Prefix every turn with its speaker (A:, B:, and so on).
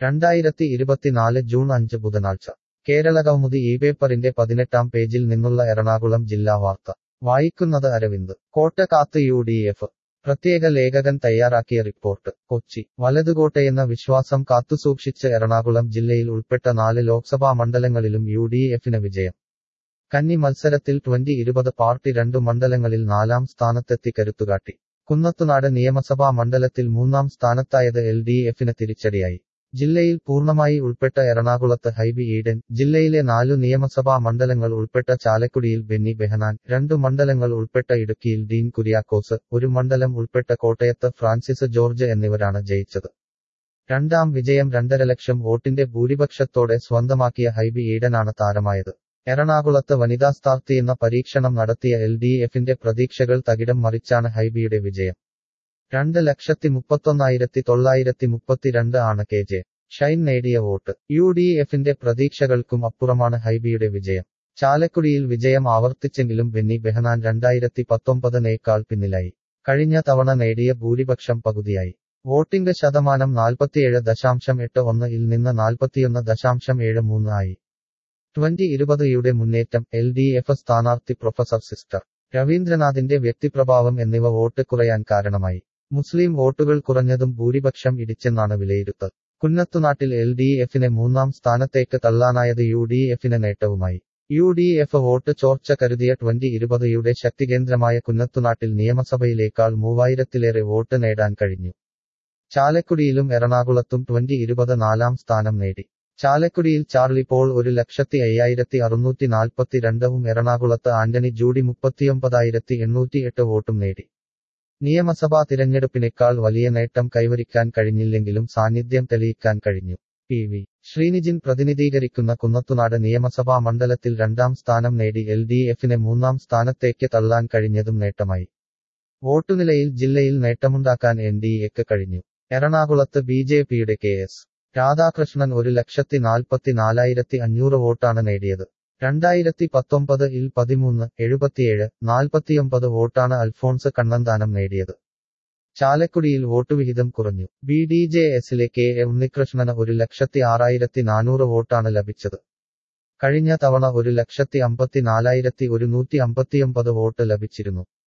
A: രണ്ടായിരത്തി ഇരുപത്തിനാല് ജൂൺ അഞ്ച് ബുധനാഴ്ച കേരളകൗമുദി ഈ പേപ്പറിന്റെ പതിനെട്ടാം പേജിൽ നിന്നുള്ള എറണാകുളം ജില്ലാ വാർത്ത വായിക്കുന്നത് അരവിന്ദ് കോട്ട കാത്ത് യു ഡി എഫ് പ്രത്യേക ലേഖകൻ തയ്യാറാക്കിയ റിപ്പോർട്ട് കൊച്ചി വലതുകോട്ടയെന്ന വിശ്വാസം കാത്തുസൂക്ഷിച്ച് എറണാകുളം ജില്ലയിൽ ഉൾപ്പെട്ട നാല് ലോക്സഭാ മണ്ഡലങ്ങളിലും യു ഡി എഫിന് വിജയം കന്നി മത്സരത്തിൽ ട്വന്റി ഇരുപത് പാർട്ടി രണ്ടു മണ്ഡലങ്ങളിൽ നാലാം സ്ഥാനത്തെത്തി കരുത്തുകാട്ടി കുന്നത്തുനാട് നിയമസഭാ മണ്ഡലത്തിൽ മൂന്നാം സ്ഥാനത്തായത് എൽ ഡി എഫിന് തിരിച്ചടിയായി ജില്ലയിൽ പൂർണ്ണമായി ഉൾപ്പെട്ട എറണാകുളത്ത് ഹൈബി ഈഡൻ ജില്ലയിലെ നാലു നിയമസഭാ മണ്ഡലങ്ങൾ ഉൾപ്പെട്ട ചാലക്കുടിയിൽ ബെന്നി ബെഹനാൻ രണ്ടു മണ്ഡലങ്ങൾ ഉൾപ്പെട്ട ഇടുക്കിയിൽ ഡീൻ കുര്യാക്കോസ് ഒരു മണ്ഡലം ഉൾപ്പെട്ട കോട്ടയത്ത് ഫ്രാൻസിസ് ജോർജ് എന്നിവരാണ് ജയിച്ചത് രണ്ടാം വിജയം രണ്ടര ലക്ഷം വോട്ടിന്റെ ഭൂരിപക്ഷത്തോടെ സ്വന്തമാക്കിയ ഹൈബി ഈഡനാണ് താരമായത് എറണാകുളത്ത് വനിതാ സ്ഥാർത്ഥി എന്ന പരീക്ഷണം നടത്തിയ എൽ ഡി എഫിന്റെ പ്രതീക്ഷകൾ തകിടം മറിച്ചാണ് ഹൈബിയുടെ വിജയം രണ്ട് ലക്ഷത്തി മുപ്പത്തൊന്നായിരത്തി തൊള്ളായിരത്തി മുപ്പത്തിരണ്ട് ആണ് കെ ജെ ഷൈൻ നേടിയ വോട്ട് യു ഡി എഫിന്റെ പ്രതീക്ഷകൾക്കും അപ്പുറമാണ് ഹൈബിയുടെ വിജയം ചാലക്കുടിയിൽ വിജയം ആവർത്തിച്ചെങ്കിലും ബെന്നി ബെഹനാൻ രണ്ടായിരത്തി പത്തൊമ്പതിനേക്കാൾ പിന്നിലായി കഴിഞ്ഞ തവണ നേടിയ ഭൂരിപക്ഷം പകുതിയായി വോട്ടിംഗ് ശതമാനം നാൽപ്പത്തിയേഴ് ദശാംശം എട്ട് ഒന്ന് ഇൽ നിന്ന് നാൽപ്പത്തിയൊന്ന് ദശാംശം ഏഴ് മൂന്ന് ആയി ട്വന്റി ഇരുപതയുടെ മുന്നേറ്റം എൽ ഡി എഫ് സ്ഥാനാർത്ഥി പ്രൊഫസർ സിസ്റ്റർ രവീന്ദ്രനാഥിന്റെ വ്യക്തിപ്രഭാവം എന്നിവ വോട്ട് കുറയാൻ കാരണമായി മുസ്ലിം വോട്ടുകൾ കുറഞ്ഞതും ഭൂരിപക്ഷം ഇടിച്ചെന്നാണ് വിലയിരുത്തൽ കുന്നത്തുനാട്ടിൽ എൽ ഡി എഫിനെ മൂന്നാം സ്ഥാനത്തേക്ക് തള്ളാനായത് യു ഡി എഫിന് നേട്ടവുമായി യു ഡി എഫ് വോട്ട് ചോർച്ച കരുതിയ ട്വന്റി ഇരുപതയുടെ ശക്തികേന്ദ്രമായ കുന്നത്തുനാട്ടിൽ നിയമസഭയിലേക്കാൾ മൂവായിരത്തിലേറെ വോട്ട് നേടാൻ കഴിഞ്ഞു ചാലക്കുടിയിലും എറണാകുളത്തും ട്വന്റി ഇരുപത് നാലാം സ്ഥാനം നേടി ചാലക്കുടിയിൽ ചാർലി പോൾ ഒരു ലക്ഷത്തി അയ്യായിരത്തി അറുന്നൂറ്റി നാൽപ്പത്തിരണ്ടവും എറണാകുളത്ത് ആന്റണി ജൂഡി മുപ്പത്തിയൊമ്പതായിരത്തി എണ്ണൂറ്റിയെട്ട് വോട്ടും നേടി നിയമസഭാ തിരഞ്ഞെടുപ്പിനേക്കാൾ വലിയ നേട്ടം കൈവരിക്കാൻ കഴിഞ്ഞില്ലെങ്കിലും സാന്നിധ്യം തെളിയിക്കാൻ കഴിഞ്ഞു പി വി ശ്രീനിജിൻ പ്രതിനിധീകരിക്കുന്ന കുന്നത്തുനാട് നിയമസഭാ മണ്ഡലത്തിൽ രണ്ടാം സ്ഥാനം നേടി എൽ ഡി എഫിനെ മൂന്നാം സ്ഥാനത്തേക്ക് തള്ളാൻ കഴിഞ്ഞതും നേട്ടമായി വോട്ടുനിലയിൽ ജില്ലയിൽ നേട്ടമുണ്ടാക്കാൻ എൻ ഡി എക്ക് കഴിഞ്ഞു എറണാകുളത്ത് ബി ജെ പിയുടെ കെ എസ് രാധാകൃഷ്ണൻ ഒരു ലക്ഷത്തി നാൽപ്പത്തി നാലായിരത്തി അഞ്ഞൂറ് വോട്ടാണ് നേടിയത് രണ്ടായിരത്തി പത്തൊമ്പത് ഇൽ പതിമൂന്ന് എഴുപത്തിയേഴ് നാൽപ്പത്തിയൊമ്പത് വോട്ടാണ് അൽഫോൺസ് കണ്ണന്താനം നേടിയത് ചാലക്കുടിയിൽ വോട്ടുവിഹിതം കുറഞ്ഞു ബി ഡി ജെ എസിലെ കെ എ ഉണ്ണികൃഷ്ണന് ഒരു ലക്ഷത്തി ആറായിരത്തി നാനൂറ് വോട്ടാണ് ലഭിച്ചത് കഴിഞ്ഞ തവണ ഒരു ലക്ഷത്തി അമ്പത്തി നാലായിരത്തി ഒരുന്നൂറ്റി അമ്പത്തിയൊമ്പത് വോട്ട് ലഭിച്ചിരുന്നു